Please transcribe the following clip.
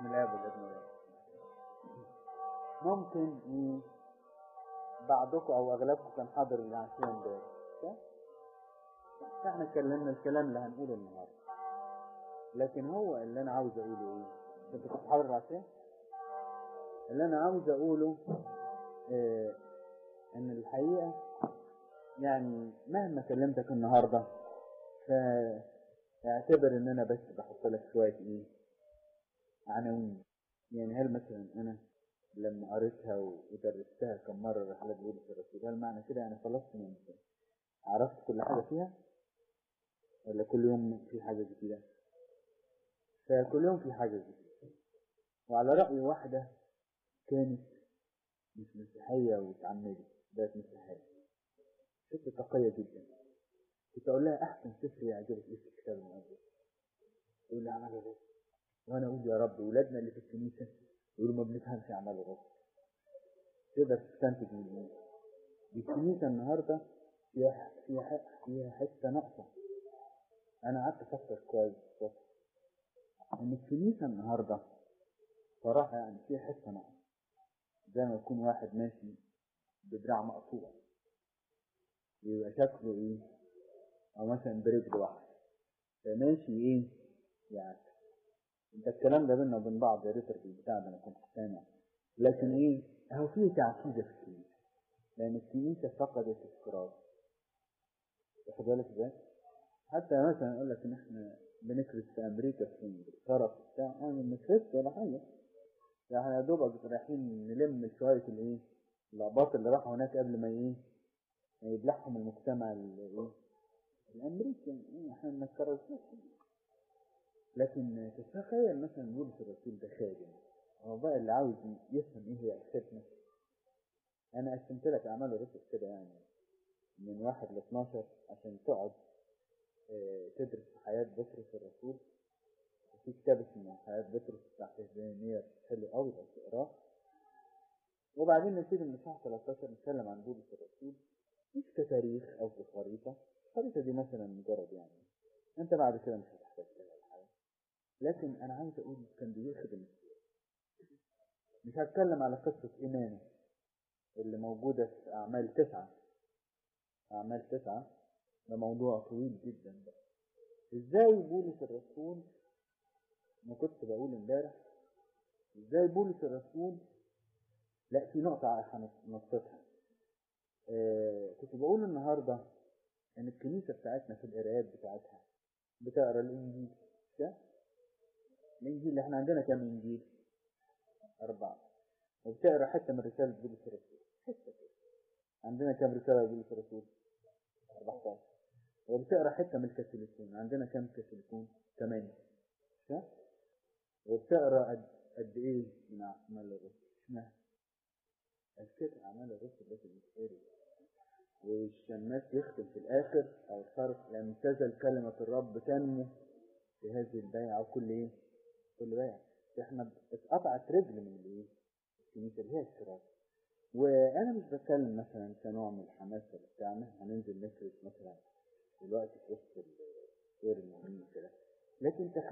الاب والابن والروح ممكن إيه بعضكم او اغلبكم كان حاضر العشيه امبارح صح؟ احنا اتكلمنا الكلام اللي هنقوله النهارده لكن هو اللي انا عاوز اقوله ايه انت كنت حاضر العشيه اللي انا عاوز اقوله اه ان الحقيقه يعني مهما كلمتك النهارده فاعتبر ان انا بس بحط لك شويه ايه عناوين يعني هل مثلا انا لما قريتها ودرستها كم مرة رحلات بولس الرسول هل معنى كده يعني خلصت من عرفت كل حاجة فيها ولا كل يوم في حاجة جديدة فكل يوم في حاجة جديدة وعلى رأي واحدة كانت مش مسيحية واتعمدت بقت مسيحية ست تقية جدا كنت أقول لها أحسن سفر يعجبك إيه في الكتاب المقدس تقول لي عمل الرسل وأنا أقول يا رب ولادنا اللي في الكنيسة يقولوا ما بنفهمش اعمال الرسل تقدر تستنتج من ايه الكنيسه النهارده فيها فيها فيها حته ناقصه انا قعدت افكر كويس الصبح ان الكنيسه النهارده صراحه يعني فيها حته ناقصه زي ما يكون واحد ماشي بدراع مقطوع يبقى شكله ايه او مثلا برجل واحد فماشي ايه يعني انت الكلام ده بينا وبين بعض يا ريت البتاع ده انا كنت سامع لكن ايه هو في تعكيزه في الكنيسه لان الكنيسه فقدت الكرازه واخد بالك ازاي؟ حتى مثلا يقول لك ان احنا بنكرس في امريكا في شرف بتاع انا ما بنكرسش ولا حاجه يعني يا دوبك رايحين نلم شويه الايه الاقباط اللي راحوا هناك قبل ما ايه يبلعهم المجتمع الايه الامريكي احنا ما نكرسش لكن تتخيل مثلا بولس الرسول ده خادم هو بقى اللي عاوز يفهم ايه هي الخدمة انا قسمت لك اعمال الرسل كده يعني من واحد ل 12 عشان تقعد اه تدرس في حياة بطرس الرسول وفي كتاب اسمه حياة بطرس بتاع تهزانية حلو قوي لو تقراه وبعدين نبتدي من صفحة 13 نتكلم عن بولس الرسول مش كتاريخ او كخريطة الخريطة دي مثلا مجرد يعني انت بعد كده مش هتحتاج لها لكن انا عايز اقول كان بيخدم مش هتكلم على قصة ايمانه اللي موجودة في اعمال تسعة اعمال تسعة ده موضوع طويل جدا بقى ازاي بولس الرسول ما كنت بقول امبارح ازاي بولس الرسول لا في نقطة هنقطتها آه كنت بقول النهاردة ان الكنيسة بتاعتنا في القراءات بتاعتها بتقرا الانجيل ده الانجيل اللي احنا عندنا كام انجيل اربعة وبتقرا حتة من رسالة بولس الرسول حتة كده عندنا كام رسالة بولس الرسول 14 وبتقرا حتة من الكاثوليكون عندنا كام كاثوليكون 8 صح وبتقرا قد قد ايه من اعمال الرسل اشمعنى الكتاب اعمال الرسل لازم يتقري والشماس يختم في الاخر او الصرف لم تزل كلمة الرب تنمو في هذه البيعة وكل ايه كل بيعة احنا اتقطعت رجل من الايه الكنيسة اللي هي الشراكة وانا مش بتكلم مثلا كنوع من الحماس ولا بتاع هننزل نكرس مثلا دلوقتي في وسط غير المؤمنين كده لكن